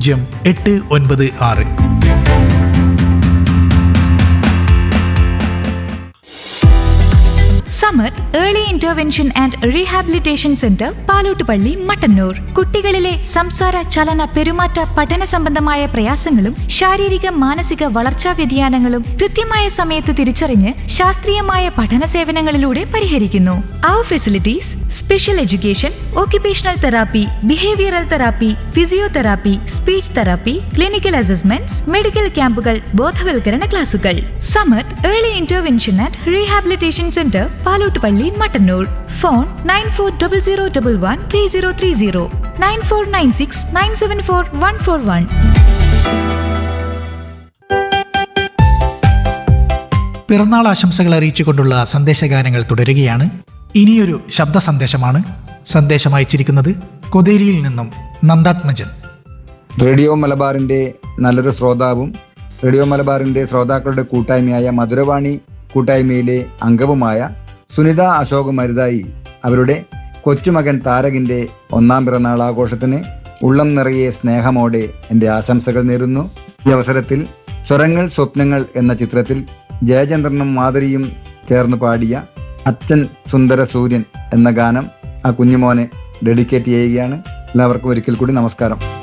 പൂജ്യം എട്ട് ഒൻപത് ആറ് Samar early intervention and rehabilitation centre Palottupalli Mattannur കുട്ടികളിലെ സംസാര ചലന പെരുമാറ്റ പഠന സംബന്ധമായ പ്രയാസങ്ങളും ശാരീരിക മാനസിക വളർച്ചാ വ്യതിയാനങ്ങളും കൃത്യമായ സമയത്ത് തിരിച്ചറിഞ്ഞ് ശാസ്ത്രീയമായ പഠന സേവനങ്ങളിലൂടെ പരിഹരിക്കുന്നു അവർ facilities special education occupational therapy behavioural therapy physiotherapy speech therapy clinical assessments medical ക്യാമ്പുകൾ ബോധവൽക്കരണ ക്ലാസുകൾ Samar early intervention and rehabilitation centre Palottupalli Mattannur phone nine four double zero double one three zero three zero nine four nine six nine seven four one four one പിറന്നാൾ ആശംസകൾ അറിയിച്ചുകൊണ്ടുള്ള സന്ദേശഗാനങ്ങൾ തുടരുകയാണ് ഇനിയൊരു ശബ്ദ സന്ദേശമാണ് സന്ദേശം അയച്ചിരിക്കുന്നത് കൊതേരിയിൽ നിന്നും നന്ദാത്മജൻ റേഡിയോ മലബാറിന്റെ നല്ലൊരു ശ്രോതാവും റേഡിയോ മലബാറിന്റെ ശ്രോതാക്കളുടെ കൂട്ടായ്മയായ മധുരവാണി കൂട്ടായ്മയിലെ അംഗവുമായ സുനിത അശോക് മരുതായി അവരുടെ കൊച്ചുമകൻ താരകിന്റെ ഒന്നാം പിറന്നാൾ ആഘോഷത്തിന് ഉള്ളം നിറയെ സ്നേഹമോടെ എന്റെ ആശംസകൾ നേരുന്നു ഈ അവസരത്തിൽ സ്വരങ്ങൾ സ്വപ്നങ്ങൾ എന്ന ചിത്രത്തിൽ ജയചന്ദ്രനും മാധുരിയും ചേർന്ന് പാടിയ അച്ഛൻ സുന്ദര സൂര്യൻ എന്ന ഗാനം ആ കുഞ്ഞുമോനെ ഡെഡിക്കേറ്റ് ചെയ്യുകയാണ് എല്ലാവർക്കും ഒരിക്കൽ കൂടി നമസ്കാരം